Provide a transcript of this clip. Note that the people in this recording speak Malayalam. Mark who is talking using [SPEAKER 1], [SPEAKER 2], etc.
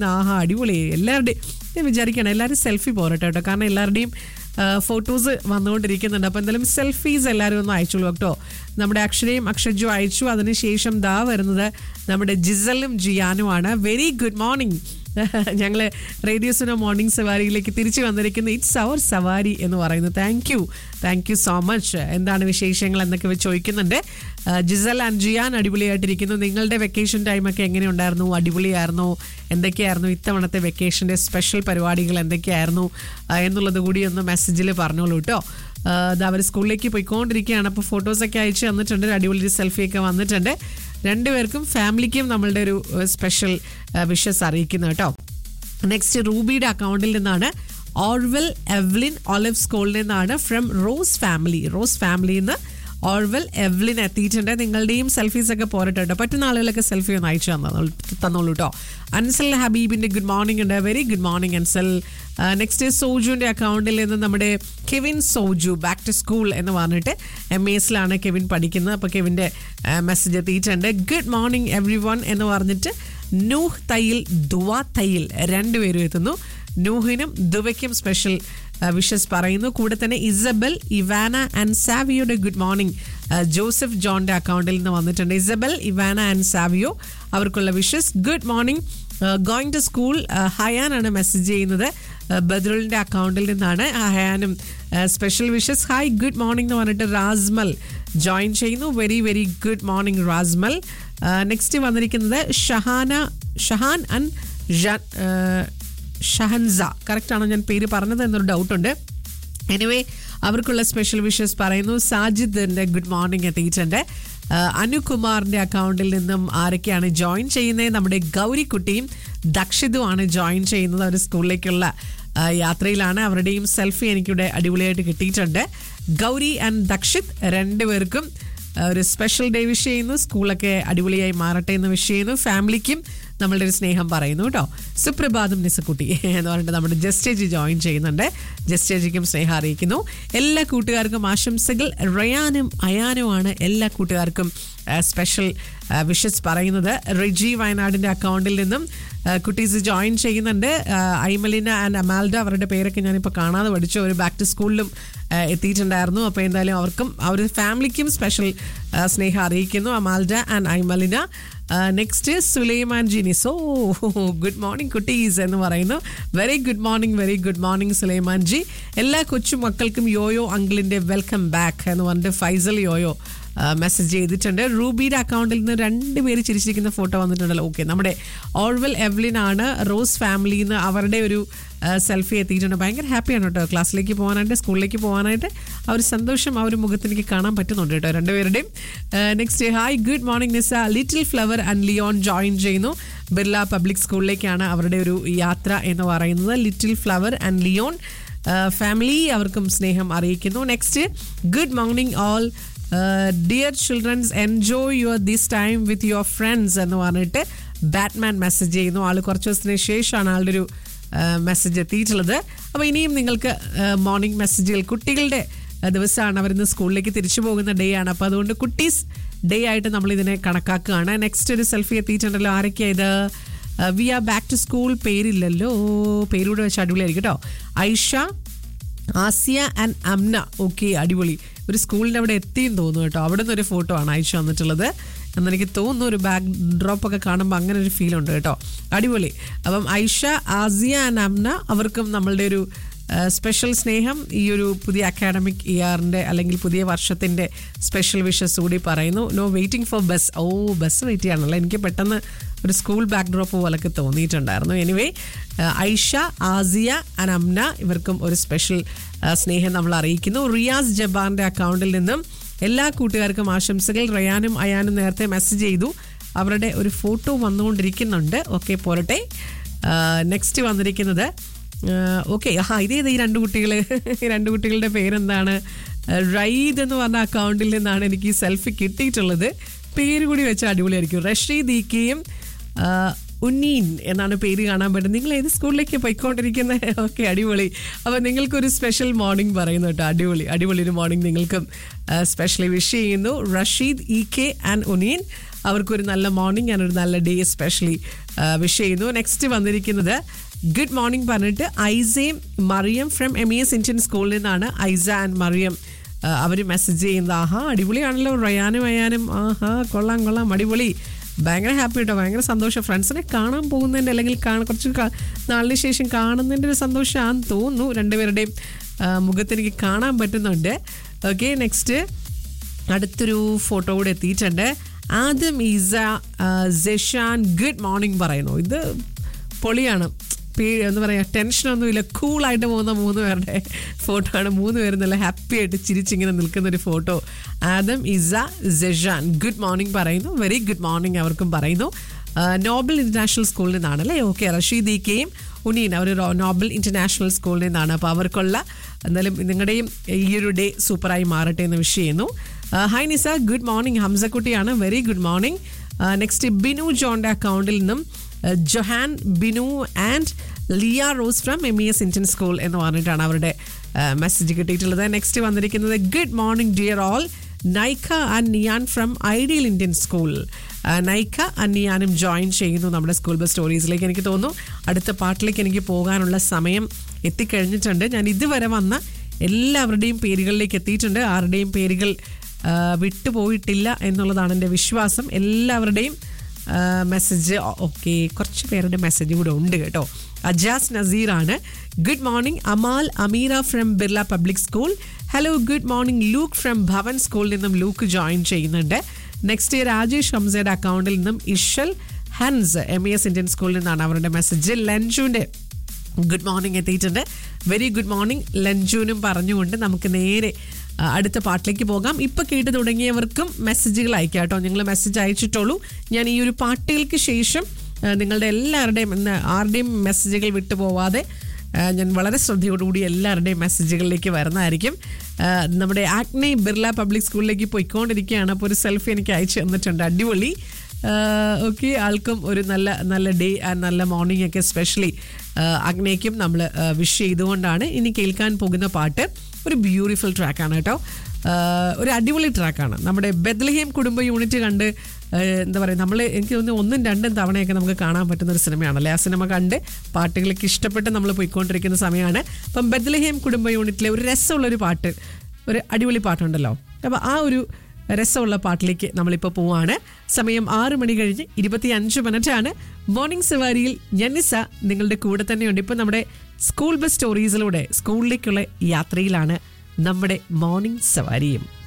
[SPEAKER 1] ആഹാ അടിപൊളി എല്ലാവരുടെയും ഞാൻ വിചാരിക്കണം എല്ലാവരും സെൽഫി പോരട്ടെ കേട്ടോ കാരണം എല്ലാവരുടെയും ഫോട്ടോസ് വന്നുകൊണ്ടിരിക്കുന്നുണ്ട് അപ്പോൾ എന്തായാലും സെൽഫീസ് എല്ലാവരും ഒന്ന് അയച്ചോളൂ കേട്ടോ നമ്മുടെ അക്ഷരയും അക്ഷജു അയച്ചു അതിനുശേഷം ദാ വരുന്നത് നമ്മുടെ ജിസലും ജിയാനുമാണ് വെരി ഗുഡ് മോർണിംഗ് ഞങ്ങൾ റേഡിയോസിനോ മോർണിംഗ് സവാരിയിലേക്ക് തിരിച്ചു വന്നിരിക്കുന്ന ഇറ്റ്സ് അവർ സവാരി എന്ന് പറയുന്നു thank you thank you so much എന്താണ് വിശേഷങ്ങൾ എന്നൊക്കെ ഇവർ ചോദിക്കുന്നുണ്ട് ആ, ജിസൽ ആൻഡ് ജിയാൻ അടിപൊളിയായിട്ടിരിക്കുന്നു നിങ്ങളുടെ വെക്കേഷൻ ടൈമൊക്കെ എങ്ങനെയുണ്ടായിരുന്നു അടിപൊളിയായിരുന്നു എന്തൊക്കെയായിരുന്നു ഇത്തവണത്തെ വെക്കേഷൻ്റെ സ്പെഷ്യൽ പരിപാടികൾ എന്തൊക്കെയായിരുന്നു ആ, എന്നുള്ളത് കൂടി ഒന്ന് മെസ്സേജിൽ പറഞ്ഞോളൂ കേട്ടോ അത് അവർ സ്കൂളിലേക്ക് പോയിക്കൊണ്ടിരിക്കുകയാണ് അപ്പോൾ ഫോട്ടോസൊക്കെ അയച്ചു തന്നിട്ടുണ്ട് ഒരു അടിപൊളി ഒരു സെൽഫിയൊക്കെ വന്നിട്ടുണ്ട് രണ്ടുപേർക്കും ഫാമിലിക്കും നമ്മളുടെ ഒരു സ്പെഷ്യൽ വിഷസ് അറിയിക്കുന്നു കേട്ടോ നെക്സ്റ്റ് റൂബിയുടെ അക്കൗണ്ടിൽ നിന്നാണ് ഓർവെൽ എവ്ലിൻ ഒലിവ് സ്കൂളിൽ നിന്നാണ് ഫ്രം റോസ് ഫാമിലി റോസ് ഫാമിലിയിൽ നിന്ന് ഓർവെൽ എവ്ലിൻ എത്തിയിട്ടുണ്ട് നിങ്ങളുടെയും സെൽഫീസ് ഒക്കെ പോരട്ടെ പറ്റുന്ന ആളുകളൊക്കെ സെൽഫി ഒന്ന് അയച്ചു തന്നോളൂ തന്നോളൂ കേട്ടോ അൻസൽ ഹബീബിന്റെ ഗുഡ് മോർണിംഗ് ഉണ്ട് very good morning Ansal next സോജുവിന്റെ അക്കൗണ്ടിൽ നിന്ന് നമ്മുടെ Kevin Soju back to school എന്ന് പറഞ്ഞിട്ട് എം എസിലാണ് കെവിൻ പഠിക്കുന്നത് അപ്പോൾ കെവിൻ്റെ മെസ്സേജ് എത്തിയിട്ടുണ്ട് ഗുഡ് മോർണിംഗ് എവ്രി വൺ എന്ന് പറഞ്ഞിട്ട് നൂഹ് തയ്യിൽ ദുവ തയ്യിൽ രണ്ടുപേരും എത്തുന്നു നൂഹിനും ദുവയ്ക്കും സ്പെഷ്യൽ വിഷസ് പറയുന്നു കൂടെ തന്നെ ഇസബൽ ഇവാന ആൻഡ് സാവിയോയുടെ ഗുഡ് മോർണിംഗ് ജോസഫ് ജോണിന്റെ അക്കൗണ്ടിൽ നിന്ന് വന്നിട്ടുണ്ട് ഇസബൽ ഇവാന ആൻഡ് സാവിയോ അവർക്കുള്ള wishes good morning going to school ഹയാനാണ് മെസ്സേജ് ചെയ്യുന്നത് ബദ്രുലിന്റെ അക്കൗണ്ടിൽ നിന്നാണ് ആ ഹയാനും special wishes hi good morning എന്ന് പറഞ്ഞിട്ട് റാസ്മൽ ജോയിൻ ചെയ്യുന്നു very very good morning Rasmal next വന്നിരിക്കുന്നത് ഷഹാന ഷഹാൻ ആൻഡ് ഷഹൻസ കറക്റ്റ് ആണോ ഞാൻ പേര് പറഞ്ഞത് എന്നൊരു ഡൗട്ടുണ്ട് എനിവേ അവർക്കുള്ള സ്പെഷ്യൽ വിഷസ് പറയുന്നു സാജിദിന്റെ ഗുഡ് മോർണിംഗ് എത്തിയിട്ടുണ്ട് ആ, അനുകുമാറിന്റെ അക്കൗണ്ടിൽ നിന്നും ആരൊക്കെയാണ് ജോയിൻ ചെയ്യുന്നത് നമ്മുടെ ഗൗരിക്കുട്ടിയും ദക്ഷിതുമാണ് ജോയിൻ ചെയ്യുന്നത് അവർ സ്കൂളിലേക്കുള്ള ആ, യാത്രയിലാണ് അവരുടെയും സെൽഫി എനിക്കിവിടെ അടിപൊളിയായിട്ട് കിട്ടിയിട്ടുണ്ട് ഗൗരി ആൻഡ് ദക്ഷിത് രണ്ടുപേർക്കും ആ, ഒരു സ്പെഷ്യൽ ഡേ വിഷ് ചെയ്യുന്നു സ്കൂളൊക്കെ അടിപൊളിയായി മാറട്ടെ എന്ന് വിഷ് ചെയ്യുന്നു ഫാമിലിക്കും നമ്മളുടെ ഒരു സ്നേഹം പറയുന്നു കേട്ടോ സുപ്രഭാതം നിസക്കുട്ടി എന്ന് പറഞ്ഞിട്ട് നമ്മുടെ ജസ്റ്റേജി ജോയിൻ ചെയ്യുന്നുണ്ട് ജസ്റ്റേജിക്കും സ്നേഹം അറിയിക്കുന്നു എല്ലാ കൂട്ടുകാർക്കും ആശംസകൾ റയാനും അയാനുമാണ് എല്ലാ കൂട്ടുകാർക്കും സ്പെഷ്യൽ വിഷസ് പറയുന്നത് റിജി വയനാടിന്റെ അക്കൗണ്ടിൽ നിന്നും ആ, കുട്ടീസ് ജോയിൻ ചെയ്യുന്നുണ്ട് ആ, ഐമലിന ആൻഡ് അമാൽഡ അവരുടെ പേരൊക്കെ ഞാനിപ്പോൾ കാണാതെ പഠിച്ചു ഒരു ബാക്ക് ടു സ്കൂളിലും ആ, എത്തിയിട്ടുണ്ടായിരുന്നു അപ്പോൾ എന്തായാലും അവർക്കും അവർ ഫാമിലിക്കും സ്പെഷ്യൽ ആ, സ്നേഹം അറിയിക്കുന്നു അമാൽഡ ആൻഡ് ഐമലിന നെക്സ്റ്റ് സുലൈമാൻ ജിനിസ് ഓ ഗുഡ് മോർണിംഗ് കുട്ടീസ് എന്ന് പറയുന്നു very good morning very good morning Sulaiman ji എല്ലാ കൊച്ചു മക്കൾക്കും യോയോ അങ്കിളിന്റെ വെൽക്കം ബാക്ക് എന്ന് പറഞ്ഞിട്ട് ഫൈസൽ യോയോ മെസ്സേജ് ചെയ്തിട്ടുണ്ട് റൂബിയുടെ അക്കൗണ്ടിൽ നിന്ന് രണ്ട് പേര് ചിരിച്ചിരിക്കുന്ന ഫോട്ടോ വന്നിട്ടുണ്ടല്ലോ ഓക്കെ നമ്മുടെ ഓൾവെൽ എവ്ലിൻ ആണ് റോസ് ഫാമിലിയിൽ നിന്ന് അവരുടെ ഒരു സെൽഫി എത്തിയിട്ടുണ്ട് ഭയങ്കര ഹാപ്പിയാണ് കേട്ടോ ക്ലാസ്സിലേക്ക് പോകാനായിട്ട് സ്കൂളിലേക്ക് പോകാനായിട്ട് ആ ഒരു സന്തോഷം ആ ഒരു മുഖത്ത് എനിക്ക് കാണാൻ പറ്റുന്നുണ്ട് കേട്ടോ രണ്ടുപേരുടെയും next hi good morning Nisa little flower and Leon join ചെയ്യുന്നു ബിർള പബ്ലിക് സ്കൂളിലേക്കാണ് അവരുടെ ഒരു യാത്ര എന്ന് പറയുന്നത് little flower and Leon family അവർക്കും സ്നേഹം അറിയിക്കുന്നു next good morning all dear childrens enjoy your this time with your friends എന്ന് പറഞ്ഞിട്ട് ബാറ്റ്മാൻ മെസ്സേജ് ചെയ്യുന്നു ആൾ കുറച്ച് ദിവസത്തിന് ശേഷമാണ് ആളുടെ ഒരു മെസ്സേജ് എത്തിയിട്ടുള്ളത് അപ്പോൾ ഇനിയും നിങ്ങൾക്ക് മോർണിംഗ് മെസ്സേജുകൾ കുട്ടികളുടെ ആ, ദിവസമാണ് അവരിന്ന് സ്കൂളിലേക്ക് തിരിച്ചു പോകുന്ന ഡേ ആണ് അപ്പോൾ അതുകൊണ്ട് കുട്ടീസ് ഡേ ആയിട്ട് നമ്മൾ ഇതിനെ കണക്കാക്കുകയാണ് നെക്സ്റ്റ് ഒരു സെൽഫി എത്തിയിട്ടുണ്ടല്ലോ ആരൊക്കെയാ ഇത് we are back to school പേരില്ലല്ലോ പേരൂടെ വെച്ച് അടിപൊളിയായിരിക്കും കേട്ടോ ഐഷ ആസിയ ആൻഡ് അംന ഓക്കെ അടിപൊളി ഒരു സ്കൂളിൻ്റെ അവിടെ എത്തിയും തോന്നുന്നു കേട്ടോ അവിടെ നിന്ന് ഒരു ഫോട്ടോ ആണ് അയച്ചു വന്നിട്ടുള്ളത് എന്നെനിക്ക് തോന്നുന്നു ഒരു ബാക്ക് ഡ്രോപ്പ് ഒക്കെ കാണുമ്പോൾ അങ്ങനെ ഒരു ഫീൽ ഉണ്ട് കേട്ടോ അടിപൊളി അപ്പം ഐഷ ആസിയ ആൻഡ് അംന അവർക്കും നമ്മളുടെ ഒരു സ്പെഷ്യൽ സ്നേഹം ഈ ഒരു പുതിയ അക്കാഡമിക് ഇയറിൻ്റെ അല്ലെങ്കിൽ പുതിയ വർഷത്തിൻ്റെ സ്പെഷ്യൽ വിഷസ് കൂടി പറയുന്നു no waiting for bus oh bus wait ചെയ്യാണല്ലോ എനിക്ക് പെട്ടെന്ന് ഒരു സ്കൂൾ ബാക്ക് ഡ്രോപ്പ് പോലൊക്കെ തോന്നിയിട്ടുണ്ടായിരുന്നു എനിവേ ഐഷ ആസിയ ആൻഡ് അംന ഇവർക്കും ഒരു സ്പെഷ്യൽ സ്നേഹം നമ്മൾ അറിയിക്കുന്നു റിയാസ് ജബാറിൻ്റെ അക്കൗണ്ടിൽ നിന്നും എല്ലാ കൂട്ടുകാർക്കും ആശംസകൾ റയാനും അയാനും നേരത്തെ മെസ്സേജ് ചെയ്തു അവരുടെ ഒരു ഫോട്ടോ വന്നുകൊണ്ടിരിക്കുന്നുണ്ട് ഓക്കെ പോരട്ടെ നെക്സ്റ്റ് വന്നിരിക്കുന്നത് ഓക്കെ ആ ഇതേത് ഈ രണ്ട് കുട്ടികൾ ഈ രണ്ട് കുട്ടികളുടെ പേരെന്താണ് റയീദ് എന്ന് പറഞ്ഞ അക്കൗണ്ടിൽ നിന്നാണ് എനിക്ക് ഈ സെൽഫി കിട്ടിയിട്ടുള്ളത് പേര് കൂടി വെച്ച അടിപൊളിയായിരിക്കും റഷീദ് ഈക്കയും ഉന്നീൻ എന്നാണ് പേര് കാണാൻ പറ്റുന്നത് നിങ്ങൾ ഏത് സ്കൂളിലേക്ക് പോയിക്കൊണ്ടിരിക്കുന്നത് ഓക്കെ അടിപൊളി അപ്പോൾ നിങ്ങൾക്കൊരു സ്പെഷ്യൽ മോർണിംഗ് പറയുന്നു കേട്ടോ അടിപൊളി അടിപൊളി ഒരു മോർണിംഗ് നിങ്ങൾക്കും സ്പെഷ്യലി വിഷ് ചെയ്യുന്നു Rasheed E K and Uneen അവർക്കൊരു നല്ല മോർണിംഗ് ആൻഡ് ഒരു നല്ല ഡേ സ്പെഷ്യലി വിഷ് ചെയ്യുന്നു നെക്സ്റ്റ് വന്നിരിക്കുന്നത് ഗുഡ് മോർണിംഗ് പറഞ്ഞിട്ട് ഐസയും Mariyam from M E S Indian സ്കൂളിൽ നിന്നാണ് ഐസ ആൻഡ് മറിയം അവർ മെസ്സേജ് ചെയ്യുന്നത് ആഹാ അടിപൊളിയാണല്ലോ റയാനും അയാനും ആഹാ കൊള്ളാം കൊള്ളാം അടിപൊളി ഭയങ്കര ഹാപ്പി കേട്ടോ ഭയങ്കര സന്തോഷം ഫ്രണ്ട്സിനെ കാണാൻ പോകുന്നതിൻ്റെ അല്ലെങ്കിൽ കാണാൻ കുറച്ച് കാ- നാളിന് ശേഷം കാണുന്നതിൻ്റെ ഒരു സന്തോഷമാണെന്ന് തോന്നുന്നു രണ്ടുപേരുടെയും ആ, മുഖത്ത് എനിക്ക് കാണാൻ പറ്റുന്നുണ്ട് ഓക്കെ നെക്സ്റ്റ് അടുത്തൊരു ഫോട്ടോ കൂടെ എത്തിയിട്ടുണ്ട് ആദ്യം ഈസ ആ, ജെഷാൻ ഗുഡ് മോർണിംഗ് പറയുന്നു ഇത് പൊളിയാണ് പേ- എന്താ പറയുക ടെൻഷനൊന്നുമില്ല കൂളായിട്ട് പോകുന്ന മൂന്ന് പേരുടെ ഫോട്ടോ ആണ് മൂന്ന് പേരും നല്ല ഹാപ്പി ആയിട്ട് ചിരിച്ചിങ്ങനെ നിൽക്കുന്ന ഒരു photo Adam Isa Jeshan good morning പറയുന്നു വെരി ഗുഡ് മോർണിംഗ് അവർക്കും പറയുന്നു ആ, നോബൽ ഇന്റർനാഷണൽ സ്കൂളിൽ നിന്നാണ് അല്ലേ ഓക്കെ റഷീദ് ഇക്കയും ഉനീൻ അവർ നോബൽ ഇന്റർനാഷണൽ സ്കൂളിൽ നിന്നാണ് അപ്പോൾ അവർക്കുള്ള എന്തായാലും നിങ്ങളുടെയും ഈ ഒരു ഡേ സൂപ്പറായി മാറട്ടെ എന്ന് വിഷ് ചെയ്യുന്നു ഹായ് നിസ ഗുഡ് മോർണിംഗ് ഹംസക്കുട്ടിയാണ് very good morning next Binu ജോണിൻ്റെ അക്കൗണ്ടിൽ നിന്നും uh, Johan Binu and Liya Rose from M E S Indian school എന്ന് പറഞ്ഞിട്ടാണ് അവരുടെ മെസ്സേജ് കിട്ടിയിട്ടുള്ളത് നെക്സ്റ്റ് വന്നിരിക്കുന്നത് good morning dear all Naika and Niyan from ideal Indian school Naika and നിയാനും ജോയിൻ ചെയ്യുന്നു നമ്മുടെ സ്കൂൾ ബസ് സ്റ്റോറീസിലേക്ക് എനിക്ക് തോന്നുന്നു അടുത്ത പാട്ടിലേക്ക് എനിക്ക് പോകാനുള്ള സമയം എത്തിക്കഴിഞ്ഞിട്ടുണ്ട് ഞാൻ ഇതുവരെ വന്ന എല്ലാവരുടെയും പേരുകളിലേക്ക് എത്തിയിട്ടുണ്ട് ആരുടെയും പേരുകൾ ആ, വിട്ടുപോയിട്ടില്ല എന്നുള്ളതാണ് എൻ്റെ വിശ്വാസം എല്ലാവരുടെയും മെസ്സേജ് ഓക്കെ കുറച്ച് പേരുടെ മെസ്സേജ് കൂടെ ഉണ്ട് കേട്ടോ അജാസ് നസീറാണ് good morning Amal Ameera from Birla public school hello good morning Luke from Bhavan സ്കൂളിൽ നിന്നും ലൂക്ക് ജോയിൻ ചെയ്യുന്നുണ്ട് നെക്സ്റ്റ് രാജേഷ് ഹംസയുടെ അക്കൗണ്ടിൽ നിന്നും Ishal Hans M S Indian സ്കൂളിൽ നിന്നാണ് അവരുടെ മെസ്സേജ് ലഞ്ചുവിൻ്റെ ഗുഡ് മോർണിംഗ് എത്തിയിട്ടുണ്ട് വെരി ഗുഡ് മോർണിംഗ് ലഞ്ചുവിനും പറഞ്ഞുകൊണ്ട് നമുക്ക് നേരെ ആ, അടുത്ത പാട്ടിലേക്ക് പോകാം ഇപ്പൊ കേട്ട് തുടങ്ങിയവർക്കും മെസ്സേജുകൾ അയക്കാം കേട്ടോ നിങ്ങൾ മെസ്സേജ് അയച്ചിട്ടുള്ളൂ ഞാൻ ഈ ഒരു പാട്ടുകൾക്ക് ശേഷം ആ, നിങ്ങളുടെ എല്ലാവരുടെയും ഇന്ന് ആരുടെയും മെസ്സേജുകൾ വിട്ടുപോവാതെ ആ, ഞാൻ വളരെ ശ്രദ്ധയോടുകൂടി എല്ലാവരുടെയും മെസ്സേജുകളിലേക്ക് വരുന്നതായിരിക്കും ആ, നമ്മുടെ ആക്നെ ബിർല പബ്ലിക് സ്കൂളിലേക്ക് പോയിക്കൊണ്ടിരിക്കുകയാണ് അപ്പോൾ ഒരു സെൽഫി എനിക്ക് അയച്ചു തന്നിട്ടുണ്ട് അടിപൊളി ഓക്കെ ആൾക്കും ഒരു നല്ല നല്ല ഡേ ആൻഡ് നല്ല മോർണിംഗ് ഒക്കെ സ്പെഷ്യലി അഗ്നയ്ക്കും നമ്മൾ വിഷ് ചെയ്തുകൊണ്ടാണ് ഇനി കേൾക്കാൻ പോകുന്ന പാട്ട് ഒരു ബ്യൂട്ടിഫുൾ ട്രാക്കാണ് കേട്ടോ ആ, ഒരു അടിപൊളി ട്രാക്കാണ് നമ്മുടെ ബെദ്ലഹേം കുടുംബ യൂണിറ്റ് കണ്ട് ആ, എന്താ പറയുക നമ്മൾ എനിക്ക് തോന്നുന്നു ഒന്നും രണ്ടും തവണയൊക്കെ നമുക്ക് കാണാൻ പറ്റുന്ന ഒരു സിനിമയാണല്ലേ ആ സിനിമ കണ്ട് പാട്ടുകളൊക്കെ ഇഷ്ടപ്പെട്ട് നമ്മൾ പോയിക്കൊണ്ടിരിക്കുന്ന സമയമാണ് അപ്പം ബെദ്ലഹേം കുടുംബ യൂണിറ്റിലെ ഒരു രസമുള്ളൊരു പാട്ട് ഒരു അടിപൊളി പാട്ടുണ്ടല്ലോ അപ്പോൾ ആ ഒരു രസമുള്ള പാട്ടിലേക്ക് നമ്മളിപ്പോൾ പോവാണ് സമയം ആറ് മണി കഴിഞ്ഞ് ഇരുപത്തി അഞ്ച് മിനിറ്റാണ് മോർണിംഗ് സവാരിയിൽ ഞന്നിസ നിങ്ങളുടെ കൂടെ തന്നെയുണ്ട് ഇപ്പം നമ്മുടെ സ്കൂൾ ബസ് സ്റ്റോറീസിലൂടെ സ്കൂളിലേക്കുള്ള യാത്രയിലാണ് നമ്മുടെ മോർണിംഗ് സവാരിയും